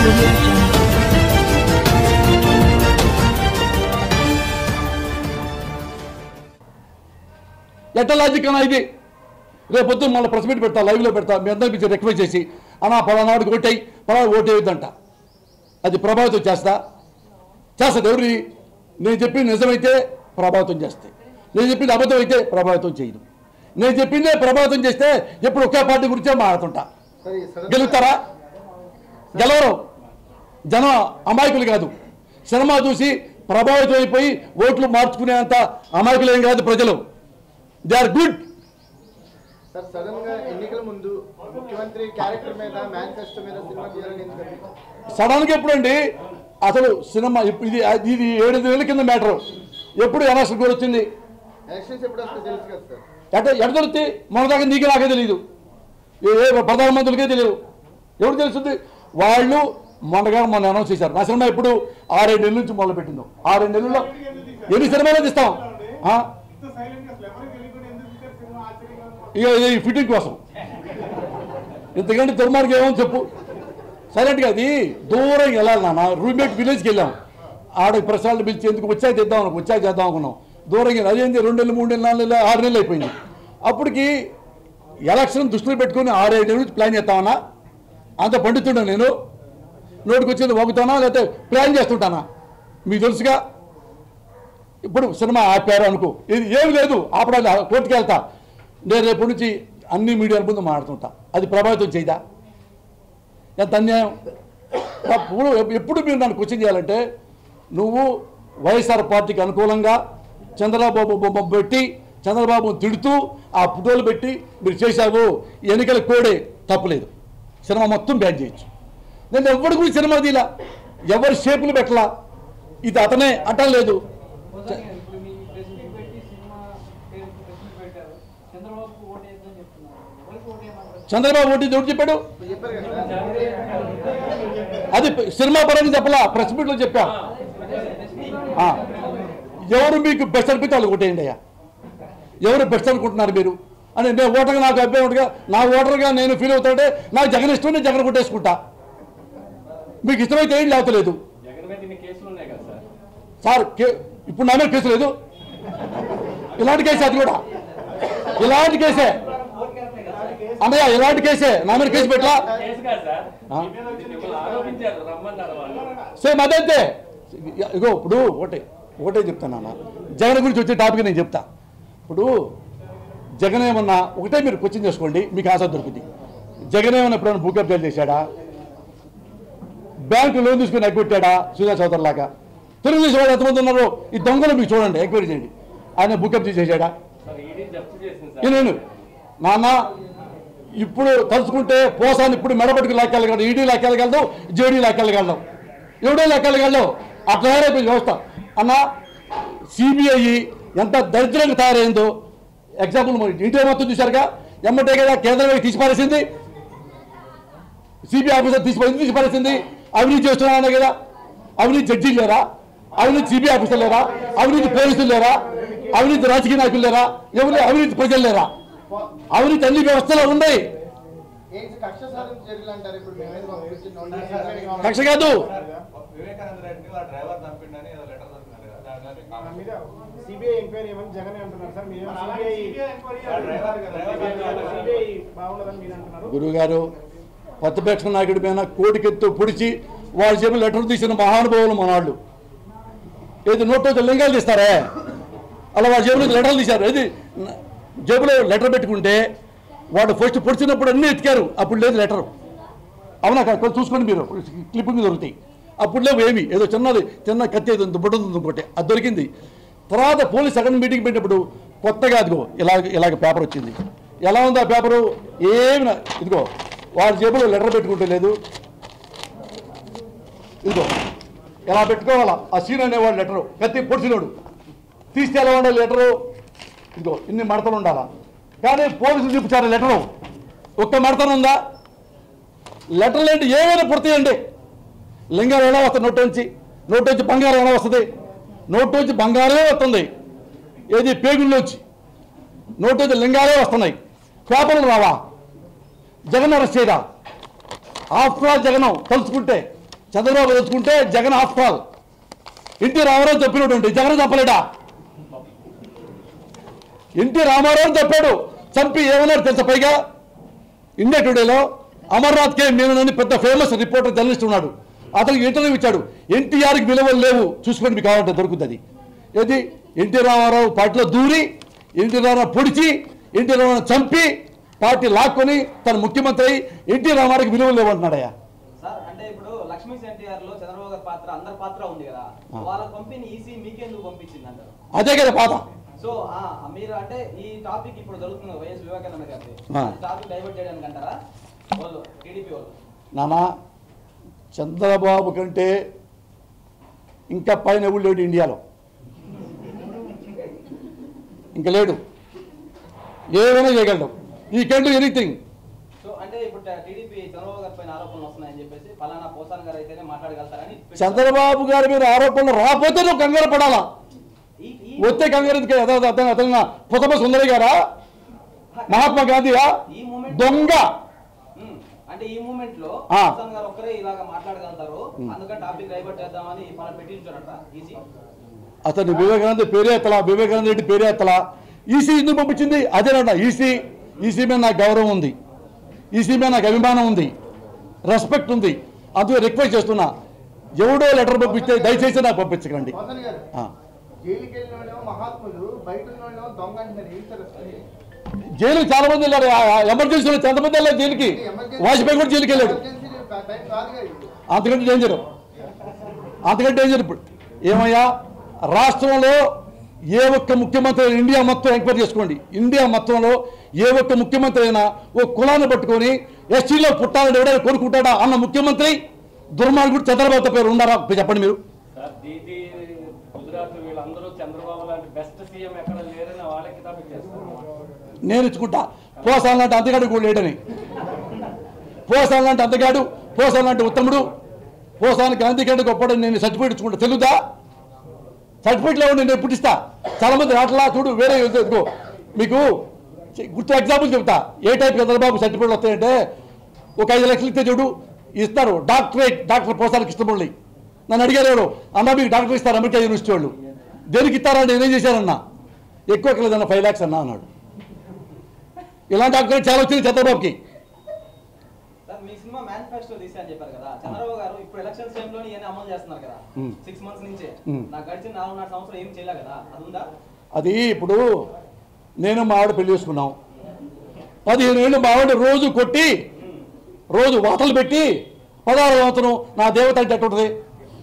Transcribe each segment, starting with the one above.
audio jungle. ఎట్ట logic అన్నా ఇది రేపు పొద్దున్న మళ్ళీ ప్రెస్ మీట్ పెడతా లైవ్లో పెడతా మీ అందరికి పిలిచి రిక్వెస్ట్ చేసి అన్నా పలానాడికి ఓటేయి పలానా ఓటేయొద్దంట అది ప్రభావితం చేస్తా చేస్తుంది ఎవరి నేను చెప్పింది నిజమైతే ప్రభావితం చేస్తాయి నేను చెప్పింది అబద్ధం అయితే ప్రభావితం చేయదు నేను చెప్పిందే ప్రభావితం చేస్తే ఎప్పుడు ఒకే పార్టీ గురించే మాట్లాడుతుంటా గెలుస్తారా గెలవరు జనం అమాయకులు కాదు సినిమా చూసి ప్రభావితం అయిపోయి ఓట్లు మార్చుకునేంత అమాయకులేం కాదు ప్రజలు they are good sir sudden గా ఎన్నికల ముందు ముఖ్యమంత్రి క్యారెక్టర్ మీద మేనిఫెస్టో మీద సినిమా తీయాలని ఎందుకు సడన్గా ఎప్పుడండి అసలు సినిమా ఇప్పు- ఇది ఇది ఏడు నెలల కింద మ్యాటర్ ఎప్పుడు ఎలక్షన్ కూడా వచ్చింది ఎలక్షన్స్ ఎప్పుడు వస్తే తెలుసు కదా సార్ ఎట ఎట దొరికితే మన దాకా నీకే నాకే తెలియదు ఏ ఏ ప్రధానమంత్రులకే తెలియదు ఎవరు తెలుస్తుంది వాళ్ళు మొన్నగా మొన్న అనౌన్స్ చేశారు నా సినిమా ఇప్పుడు ఆరేడు నెలల నుంచి మొదలు పెట్టిందో ఆరేడు నెలల్లో ఎన్ని సినిమాలు తీస్తాం ఆ? ఇక ఇది ఈ ఫిట్టింగ్ కోసం ఇంతకంటే దుర్మార్గం ఏమో చెప్పు సైలెంట్గా అది దూరం వెళ్ళాలి నాన్న రూమ్మేట్ విలేజ్కి వెళ్ళాం ఆడ ప్రసాదాలు పిలిచి ఎందుకు వచ్చాక తెద్దాం అనుకో వచ్చాక చేద్దాం అనుకున్నాం దూరంగా వెళ్ళి. అదేంటి రెండు నెలలు మూడు నెలలు నాలుగు నెలలు ఆరు నెలలు అయిపోయింది అప్పటికి ఎలక్షన్ దృష్టిలో పెట్టుకుని ఆరేడు నెలల నుంచి ప్లాన్ చేస్తామన్నా అంత పండితున్నా నేను నోటికి వచ్చేది వంగుతానా లేకపోతే ప్లాన్ చేస్తుంటానా మీకు తెలుసుగా ఇప్పుడు సినిమా ఆపారు అనుకో ఇది ఏమి లేదు ఆపడాలి కోర్టుకి వెళ్తా నేను రేపు నుంచి అన్ని మీడియాల ముందు మాట్లాడుతుంటా అది ప్రభావితం చేయదా ఎంత అన్యాయం అప్పుడు ఎప్పుడు మీరు నన్ను క్వశ్చన్ చేయాలంటే నువ్వు వైఎస్ఆర్ పార్టీకి అనుకూలంగా చంద్రబాబు బొమ్మ పెట్టి చంద్రబాబు తిడుతూ ఆ ఫోటోలు పెట్టి మీరు చేశావు ఎన్నికల కోడే తప్పులేదు సినిమా మొత్తం బ్యాన్ చేయొచ్చు నేను ఎవరి గురించి సినిమా తీలా ఎవరి షేపులు పెట్టలా ఇది అతనే అంటలేదు ఇప్పుడు మీ ప్రెస్ మీట్ పెట్టి సినిమా పేరు ప్రెస్ మీట్ పెట్టారు చంద్రబాబు ఓటేద్దని చెప్తున్నారు ఎవరికి ఓటేయమంటారు చంద్రబాబు ఒకటి ఎవరు చెప్పాడు ఇప్పుడు చెప్పారు కదా సార్ అది సినిమా పరంగా చెప్పలా ప్రెస్ మీట్లో చెప్పా ఆ. ఎవరు మీకు బెస్ట్ అనిపిస్తే వాళ్ళు కొట్టేయండి అయ్యా ఎవరు బెస్ట్ అనుకుంటున్నారు మీరు అని నేను ఓటర్గా నాకు అభ్యర్థి ఓటర్గా నా ఓటర్గా నేను ఫీల్ అవుతాంటే నాకు జగన్ ఇష్టం నేను జగన్ కొట్టేసుకుంటా మీకు ఇష్టమైతే ఏం లేవతలేదు జగన్ మీద ఇన్ని కేసులు ఉన్నాయి కదా సార్ సార్ కే ఇప్పుడు నా మీద కేసు లేదు ఇలాంటి కేసే అది కూడా ఇలాంటి కేసే అన్నయ్య ఇలాంటి కేసే నా మీద కేసు పెట్టలా కేసు కాదు సార్ ఆ? మిమ్మల్ని ఆరోపించారు రమ్మన్నారు వాళ్ళు సేమ్ అదంతే ఇగో ఇప్పుడు ఒకటే ఒకటే చెప్తాను నాన్న జగన్ గురించి వచ్చే టాపిక్ నేను చెప్తా ఇప్పుడు జగన్ ఏమన్నా ఒకటే మీరు క్వశ్చన్ చేసుకోండి మీకు ఆశ దొరుకుతుంది జగన్ ఏమన్నా ఎప్పుడైనా భూకప్ జారీ చేశాడా బ్యాంకు లోన్ తీసుకుని ఎగ్గొట్టాడా సుజా చౌదరి లాగా తెలుగుదేశం వాళ్ళు ఎంతమంది ఉన్నారు ఈ దొంగలు మీకు చూడండి ఎంక్వైరీ చేయండి ఆయన భూకప్ చేసేసాడా సార్ ఈడీ జప్తు చేసింది నేను సార్ నేను నాన్న ఇప్పుడు తలుచుకుంటే పోసాన్ని ఇప్పుడు మెడపట్టుకు లాక్కెళ్ళగలదు ఈడీ లాక్కెళ్ళగలదు జేడీ లాక్కెళ్ళగలదు ఎవడో లాక్కెళ్ళగలదు అట్లా తయారైపోయింది వ్యవస్థ అన్న సిబిఐ ఎంత దరిద్రంగా తయారైందో ఎగ్జాంపుల్ మరి ఇండియా మొత్తం చూశారుగా ఎమ్మటే కదా కేంద్రం తీసి పారేసింది సిబిఐ ఆఫీసర్ తీసి ఎందుకు తీసి పారేసింది అవినీతి చేస్తున్నానే కదా అవినీతి జడ్జీలు లేరా అవినీతి సిబిఐ ఆఫీసర్ లేరా అవినీతి పోలీసులు లేరా అవినీతి రాజకీయ నాయకులు లేరా ఎవరు అవినీతి ప్రజలు లేరా అవినీతి అన్ని వ్యవస్థలో ఉన్నాయి ఏంటి కక్ష సాధన చర్యలు అంటారు ఇప్పుడు మీ మీద పంపించిన నోటీస్ కక్ష కాదు వివేకానంద రెడ్డి వాళ్ళ డ్రైవర్ చంపిండని ఏదో లెటర్ దొరికింది కదా దాని మన మీద సిబిఐ ఎంక్వైరీ ఏమని జగన్ అంటున్నారు సార్ మీరు సిబిఐ బాగుండదని మీరు అంటున్నారు గురువుగారు ప్రతిపక్ష నాయకుడి పైన కోడికెత్తు పొడిచి వాళ్ళ చెప్పి లెటర్ తీసిన మహానుభావులు మనవాళ్ళు ఏది నోట్లో లింగాలు తీస్తారే అలా వాళ్ళ జేబులో లెటర్లు తీశారు ఏది న- జేబులో లెటర్ పెట్టుకుంటే వాడు ఫస్ట్ పొడిచినప్పుడు అన్నీ ఎత్తికారు అప్పుడు లేదు లెటర్ అవునా కాదు కొంచెం చూసుకోండి మీరు క్లిప్పింగ్ దొరుకుతాయి అప్పుడు లేవు ఏమి ఏదో చిన్నది చిన్న కత్తి ఏదో ఉంది, బుడ్డ ఉంది ఇంకోటి అది దొరికింది తర్వాత పోలీస్ సెకండ్ మీటింగ్ పెట్టినప్పుడు కొత్తగా అదిగో ఇలాగ ఇలాగ పేపర్ వచ్చింది ఎలా ఉంది ఆ పేపరు ఏమి నా- ఇదిగో వాళ్ళ జేబులో లెటర్ పెట్టుకుంటే లేదు ఇదిగో ఎలా పెట్టుకోవాలా ఆ సీన్ అనేవాడు లెటరు కత్తి పొడిచినోడు తీస్తే ఎలా ఉండాలి లెటరు ఇదిగో ఇన్ని మడతలు ఉండాలా కానీ పోలీసులు చూపించారు లెటరు ఒక్క మడతను ఉందా లెటర్లు ఏంటి ఏమైనా పుడతాయండి లింగాలు ఎలా వస్తాయి నోటు నుంచి నోటు నుంచి బంగారం ఎలా వస్తుంది నోటు నుంచి బంగారమే వస్తుంది ఏది పేగుల్లోంచి నోటు నుంచి లింగాలే వస్తున్నాయి పేపర్లు రావా జగన్ అరెస్ట్ చేయరా ఆఫ్టర్ ఆల్ జగన్ తలుచుకుంటే చంద్రబాబు తెచ్చుకుంటే జగన్ ఆఫ్ కాల్ ఎన్టీ రామారావు చెప్పినటువంటి జగన్ చెప్పలేడా ఎన్టీ రామారావు చెప్పాడు చంపి ఏమన్నాడు తెలుసా పైగా ఇండియా టుడేలో అమర్నాథ్ కే మీనన్ పెద్ద ఫేమస్ రిపోర్టర్ జర్నలిస్ట్ ఉన్నాడు అతనికి ఇంటర్వ్యూ ఇచ్చాడు ఎన్టీఆర్కి విలువలు లేవు చూసుకొని మీకు కావాలంటే దొరుకుతుంది ఏది ఎన్టీ రామారావు పార్టీలో దూరి ఎన్టీ రామారావు పొడిచి ఎన్టీ రామారావు చంపి పార్టీ లాక్కొని తన ముఖ్యమంత్రి అయి ఎన్టీ రామారావుకి విలువలు లేవు అంటున్నాడయ్యా సార్ అంటే ఇప్పుడు లక్ష్మీ ఎన్టీఆర్ లో చంద్రబాబు గారి పాత్ర అందరి పాత్ర ఉంది కదా వాళ్ళ పంపిణీ ఈసీ మీకెందుకు పంపించింది అంటారు అదే కదా పాత సో ఆ, మీరు అంటే ఈ టాపిక్ ఇప్పుడు జరుగుతుంది కదా, వైఎస్ వివేకానంద గారి ఆ. టాపిక్ డైవర్ట్ చేయడానికి అంటారా వాళ్ళు టీడీపీ వాళ్ళు నానా చంద్రబాబు కంటే ఇంకా పైన ఎవడు లేడు ఇండియాలో ఇంకా లేడు ఏమైనా చేయగలడు ఈ కెన్ డూ ఎనీథింగ్ సో అంటే ఇప్పుడు టీడీపీ చంద్రబాబు గారి పైన ఆరోపణలు వస్తున్నాయని చెప్పేసి పలానా పోసాన్ గారు అయితేనే మాట్లాడగలుగుతారని చంద్రబాబు గారి మీద ఆరోపణలు రాకపోతే నువ్వు కంగారు పడాలా ఈ ఈ వచ్చే కంగారు ఎందుకు అతను అతను అతను పుతమ సుందరి గారా మహాత్మా గాంధీయా ఈ మూమెంట్ దొంగ ఉమ్, అంటే ఈ మూమెంట్ లో ఆ. పోసాన్ గారు ఒక్కరే ఇలాగా మాట్లాడగలుగుతారు అందుకని టాపిక్ డైవర్ట్ చేద్దామని మనం పెట్టించారట ఈజీ అతను వివేకానంద పేరే ఎత్తలా వివేకానంద రెడ్డి పేరే ఎత్తలా ఈసీ ఎందుకు పంపించింది అదేనట ఈసీ ఈసీ మీద నాకు గౌరవం ఉంది ఈసీ మీద నాకు అభిమానం ఉంది రెస్పెక్ట్ ఉంది అందుకే రిక్వెస్ట్ చేస్తున్నా ఎవడో లెటర్ పంపిస్తే దయచేసి నాకు పంపించకండి మోహన్ గారు ఆ. జైలుకి వెళ్ళిన వాళ్ళేమో మహాత్ములు బయట ఉన్న వాళ్ళేమో దొంగ అంటున్నారు ఏంటి సార్ అసలు? జైలుకి చాలా మంది వెళ్ళారు ఆ- ఆ ఎమర్జెన్సీలో ఎంతమంది వెళ్ళారు జైలుకి ఎమర్జెన్సీ- వాజ్పేయి కూడా జైలుకి వెళ్ళాడు ఎమర్జెన్సీ టైం కాదు కదా ఇది. అంతకంటే డేంజర్ అంతకంటే డేంజర్ ఇప్పుడు ఏమయ్యా రాష్ట్రంలో ఏ ఒక్క ముఖ్యమంత్రి అయినా ఇండియా మొత్తం ఎంక్వైరీ చేసుకోండి ఇండియా మొత్తంలో ఏ ఒక్క ముఖ్యమంత్రి అయినా ఓ కులాన్ని పట్టుకొని ఎస్టీలో పుట్టాలని ఎవడైనా కోరుకుంటాడా అన్న ముఖ్యమంత్రి దుర్మార్గుడు చంద్రబాబు పేరు ఉన్నారా చెప్పండి మీరు సార్ దీది గుజరాత్ వీళ్ళందరూ చంద్రబాబు లాంటి బెస్ట్ సీఎం ఎక్కడ లేరని వాళ్ళకి టాపిక్ చేస్తారు నేను ఇచ్చుకుంటా పోసాన్ లాంటి అంతగాడు కూడా లేడని పోసాన్ లాంటి అంతగాడు పోసాన్ లాంటి ఉత్తముడు పోసానికి అందుకంటే గొప్పడని నేను సర్టిఫికేట్ ఇచ్చుకుంటా తెలుదా సర్టిఫికేట్ లేవు నేను పుట్టిస్తా చాలా మంది రాట్లా చూడు వేరే ఇదిగో మీకు చి- గుర్తు ఎగ్జాంపుల్ చెప్తా ఏ టైప్ చంద్రబాబు సర్టిఫికేట్ వస్తాయంటే ఒక ఐదు లక్షలు ఇస్తే చూడు ఇస్తారు డాక్టరేట్ డాక్టర్ పోసానికి ఇష్టపడి నన్ను అడిగారు ఎవరు అన్న మీకు డాక్టర్ ఇస్తారు అమెరికా యూనివర్సిటీ వాళ్ళు దేనికి ఇస్తారా నేనేం చేశానన్నా ఎక్కువ ఎక్కలేదన్న ఫైవ్ ల్యాక్స్ అన్నా అన్నాడు ఇలాంటి డాక్టర్ చాలా వచ్చింది చంద్రబాబుకి సార్ మీ సినిమా మేనిఫెస్టో తీసా అని చెప్పారు కదా చంద్రబాబు గారు ఇప్పుడు ఎలక్షన్స్ టైంలో ఈయన అమలు చేస్తున్నారు కదా మ్మ్. సిక్స్ మంత్స్ నుంచే మ్మ్. నాకు గడిచిన నాలుగున్నర సంవత్సరం ఏం చేయలే కదా అది ఉందా అది ఇప్పుడు నేను మా ఆవిడ పెళ్లి చేసుకున్నాం పదిహేను ఏళ్ళు మా ఆవిడ రోజు కొట్టి రోజు వాతలు పెట్టి పదహారు సంవత్సరం నా దేవత అంటే ఎట్లా ఉంటుంది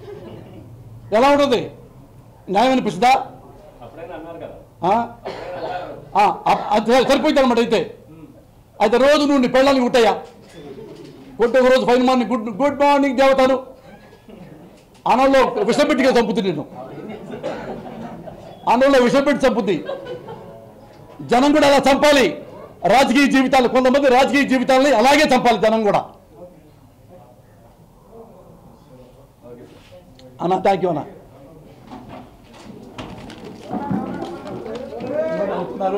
ఎలా ఉంటుంది న్యాయం అనిపిస్తుందా అప్పుడైనా అన్నారు కదా ఆ? ఆ, అ- అది సరిపోయింది అనమాట అయితే అయితే రోజు నువ్వు నీ పెళ్ళానికి కుట్టయ్యా కొట్టి ఒక రోజు fine morning good good morning దేవతను అనంలో విషం పెట్టిగా చంపుతుంది నేను అనంలో విషం పెట్టి చంపుద్ది జనం కూడా అలా చంపాలి రాజకీయ జీవితాలు కొంతమంది రాజకీయ జీవితాలని అలాగే చంపాలి జనం కూడా అన్న థ్యాంక్ యూ అన్న అవుతున్నారు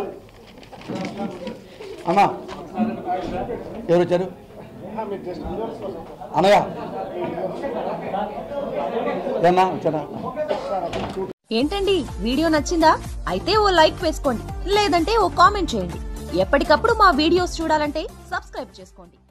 అన్న ఎవరు వచ్చారు అన్నయ్య ఏమన్నా వచ్చారా ఏంటండి వీడియో నచ్చిందా అయితే ఓ లైక్ వేసుకోండి లేదంటే ఓ కామెంట్ చేయండి ఎప్పటికప్పుడు మా వీడియోస్ చూడాలంటే సబ్స్క్రైబ్ చేసుకోండి